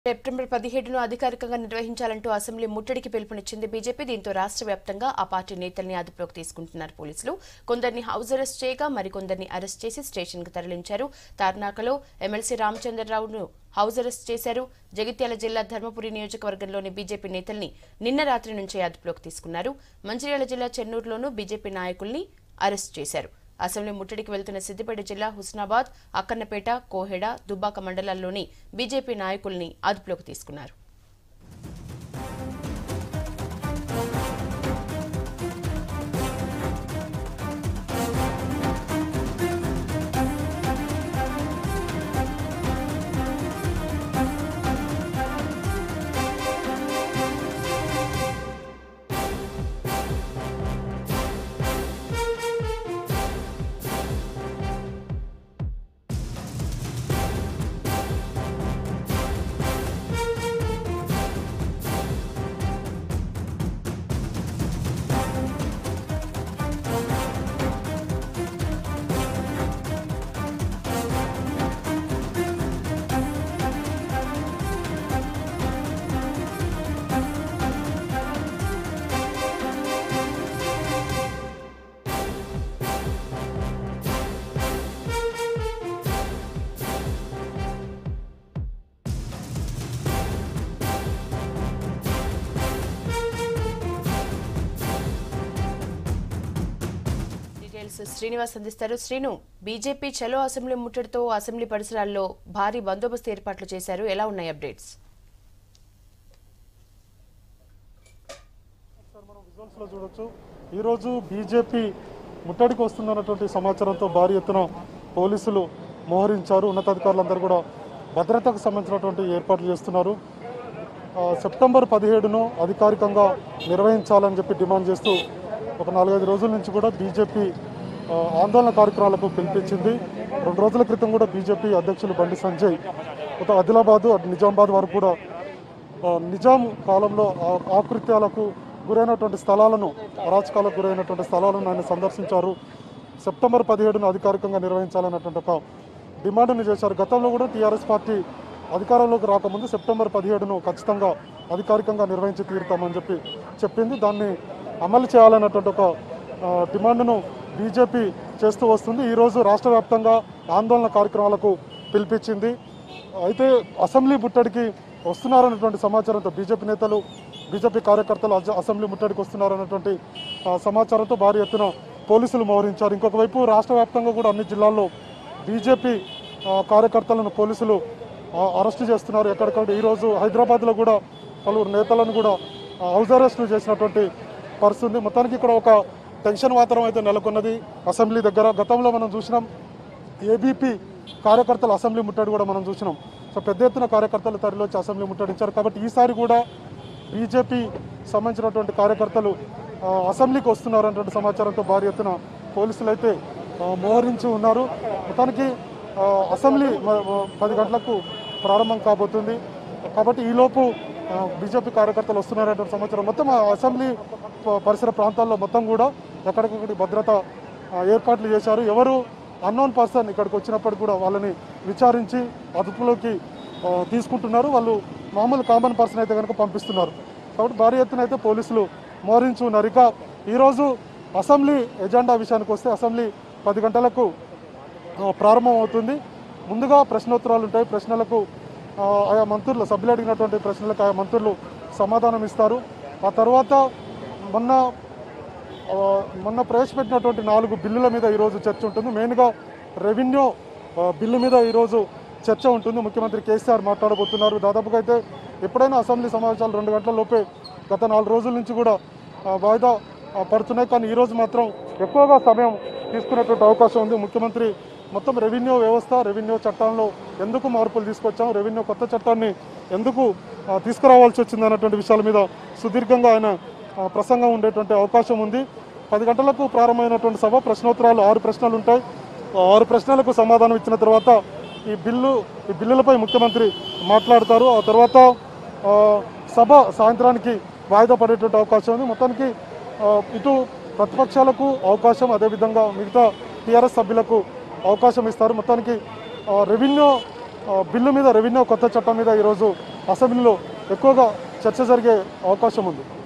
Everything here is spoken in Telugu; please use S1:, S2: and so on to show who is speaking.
S1: సెప్టెంబర్ పదిహేడును అధికారికంగా నిర్వహించాలంటూ అసెంబ్లీ ముట్టడికి పిలుపునిచ్చింది బీజేపీ దీంతో రాష్ట్ర వ్యాప్తంగా ఆ పార్టీ నేతల్ని అదుపులోకి తీసుకుంటున్నారు పోలీసులు కొందరిని హౌస్ అరెస్ట్ చేయగా మరికొందరిని అరెస్ట్ చేసి స్టేషన్కు తరలించారు తార్నాకలో ఎమ్మెల్సీ రామచంద్రరావును హౌస్ అరెస్ట్ చేశారు జగిత్యాల జిల్లా ధర్మపురి నియోజకవర్గంలోని బీజేపీ నేతల్ని నిన్న రాత్రి నుంచే అదుపులోకి తీసుకున్నారు మంచిర్యాల జిల్లా చెన్నూరులోనూ బీజేపీ నాయకుల్ని అరెస్ట్ చేశారు అసెంబ్లీ ముట్టడికి వెళ్తున్న సిద్దిపేట జిల్లా హుస్నాబాద్ అక్కన్నపేట కోహెడ దుబ్బాక మండలాల్లోని బీజేపీ నాయకుల్ని అదుపులోకి తీసుకున్నారు డీటెయిల్స్ శ్రీనివాస్ అందిస్తారు శ్రీను బీజేపీ చలో అసెంబ్లీ ముట్టడితో అసెంబ్లీ పరిసరాల్లో భారీ బందోబస్తు ఏర్పాట్లు చేశారు ఎలా ఉన్నాయి అప్డేట్స్
S2: సార్ మనం విజువల్స్ లో చూడొచ్చు ఈరోజు బీజేపీ ముట్టడికి వస్తుందన్నటువంటి సమాచారంతో భారీ ఎత్తున పోలీసులు మోహరించారు ఉన్నతాధికారులందరూ కూడా భద్రతకు సంబంధించినటువంటి ఏర్పాట్లు చేస్తున్నారు ఆ, సెప్టెంబర్ పదిహేడును అధికారికంగా నిర్వహించాలని చెప్పి డిమాండ్ చేస్తూ ఒక నాలుగైదు రోజుల నుంచి కూడా బీజేపీ ఆ, ఆందోళన కార్యక్రమాలకు పిలిపించింది రెండు రోజుల క్రితం కూడా బీజేపీ అధ్యక్షులు బండి సంజయ్ ఒక ఆదిలాబాదు అటు నిజామాబాద్ వరకు కూడా ఆ, నిజాం కాలంలో ఆ- ఆకృత్యాలకు గురైనటువంటి స్థలాలను అరాచకాలకు గురైనటువంటి స్థలాలను ఆయన సందర్శించారు సెప్టెంబర్ పదిహేడును అధికారికంగా నిర్వహించాలన్నటువంటి ఒక డిమాండ్ని చేశారు గతంలో కూడా టీఆర్ఎస్ పార్టీ అధికారంలోకి రాకముందు సెప్టెంబర్ పదిహేడును ఖచ్చితంగా అధికారికంగా నిర్వహించి తీరుతామని చెప్పి చెప్పింది దాన్ని అమలు చేయాలన్నటువంటి ఒక ఆ, డిమాండ్ను బీజేపీ చేస్తూ వస్తుంది ఈరోజు రాష్ట్ర వ్యాప్తంగా ఆందోళన కార్యక్రమాలకు పిలిపించింది అయితే అసెంబ్లీ ముట్టడికి వస్తున్నారన్నటువంటి సమాచారంతో బీజేపీ నేతలు బీజేపీ కార్యకర్తలు అజ- అసెంబ్లీ ముట్టడికి వస్తున్నారన్నటువంటి ఆ, సమాచారంతో భారీ ఎత్తున పోలీసులు మోహరించారు ఇంకొక వైపు రాష్ట్ర వ్యాప్తంగా కూడా అన్ని జిల్లాల్లో బీజేపీ ఆ, కార్యకర్తలను పోలీసులు ఆ, అరెస్టు చేస్తున్నారు ఎక్కడికక్కడ ఈరోజు హైదరాబాద్లో కూడా పలువురు నేతలను కూడా ఆ, హౌస్ అరెస్టు చేసినటువంటి పరిస్థితి ఉంది మొత్తానికి ఇక్కడ ఒక టెన్షన్ వాతావరణం అయితే నెలకొన్నది అసెంబ్లీ దగ్గర గతంలో మనం చూసినాం ఏబీపీ కార్యకర్తలు అసెంబ్లీ ముట్టడి కూడా మనం చూసినాం సో పెద్ద ఎత్తున కార్యకర్తలు తరలి వచ్చి అసెంబ్లీ ముట్టడించారు కాబట్టి ఈసారి కూడా బీజేపీ సంబంధించినటువంటి కార్యకర్తలు ఆ, అసెంబ్లీకి వస్తున్నారన్నటువంటి సమాచారంతో భారీ ఎత్తున పోలీసులు అయితే ఆ, మోహరించి ఉన్నారు మొత్తానికి ఆ, అసెంబ్లీ మ- మ- పది గంటలకు ప్రారంభం కాబోతుంది కాబట్టి ఈలోపు ఆ, బీజేపీ కార్యకర్తలు వస్తున్నారన్నటువంటి సమాచారం మొత్తం ఆ అసెంబ్లీ ప- పరిసర ప్రాంతాల్లో మొత్తం కూడా ఎక్కడికక్కడి భద్రత ఆ, ఏర్పాట్లు చేశారు ఎవరు అన్నోన్ పర్సన్ ఇక్కడికి వచ్చినప్పటికి కూడా వాళ్ళని విచారించి అదుపులోకి ఆ, తీసుకుంటున్నారు వాళ్ళు మామూలు కామన్ పర్సన్ అయితే కనుక పంపిస్తున్నారు కాబట్టి భారీ ఎత్తున అయితే పోలీసులు మోహరించి ఉన్నారు ఇక ఈరోజు అసెంబ్లీ ఎజెండా విషయానికి వస్తే అసెంబ్లీ పది గంటలకు ఆ, ప్రారంభం అవుతుంది ముందుగా ప్రశ్నోత్తరాలు ఉంటాయి ప్రశ్నలకు ఆ, ఆయా మంత్రులు సభ్యులు అడిగినటువంటి ప్రశ్నలకు ఆయా మంత్రులు సమాధానం ఇస్తారు ఆ తర్వాత మొన్న ఆ, మొన్న ప్రవేశపెట్టినటువంటి నాలుగు బిల్లుల మీద ఈరోజు చర్చ ఉంటుంది మెయిన్గా రెవెన్యూ ఆ, బిల్లు మీద ఈరోజు చర్చ ఉంటుంది ముఖ్యమంత్రి కేసీఆర్ మాట్లాడబోతున్నారు దాదాపుగా అయితే ఎప్పుడైనా అసెంబ్లీ సమావేశాలు రెండు గంటల లోపే గత నాలుగు రోజుల నుంచి కూడా ఆ, వాయిదా ఆ, పడుతున్నాయి కానీ ఈరోజు మాత్రం ఎక్కువగా సమయం తీసుకునేటువంటి అవకాశం ఉంది ముఖ్యమంత్రి మొత్తం రెవెన్యూ వ్యవస్థ రెవెన్యూ చట్టంలో ఎందుకు మార్పులు తీసుకొచ్చాం రెవెన్యూ కొత్త చట్టాన్ని ఎందుకు ఆ, తీసుకురావాల్సి వచ్చింది అన్నటువంటి విషయాల మీద సుదీర్ఘంగా ఆయన ఆ, ప్రసంగం ఉండేటువంటి అవకాశం ఉంది పది గంటలకు ప్రారంభమైనటువంటి సభ ప్రశ్నోత్తరాలు ఆరు ప్రశ్నలు ఉంటాయి ఆ ఆరు ప్రశ్నలకు సమాధానం ఇచ్చిన తర్వాత ఈ బిల్లు ఈ బిల్లులపై ముఖ్యమంత్రి మాట్లాడతారు ఆ తర్వాత ఆ, సభ సాయంత్రానికి వాయిదా పడేటువంటి అవకాశం ఉంది మొత్తానికి ఆ, ఇటు ప్రతిపక్షాలకు అవకాశం అదేవిధంగా మిగతా టీఆర్ఎస్ సభ్యులకు అవకాశం ఇస్తారు మొత్తానికి ఆ, రెవెన్యూ ఆ, బిల్లు మీద రెవెన్యూ కొత్త చట్టం మీద ఈరోజు అసెంబ్లీలో ఎక్కువగా చర్చ జరిగే అవకాశం ఉంది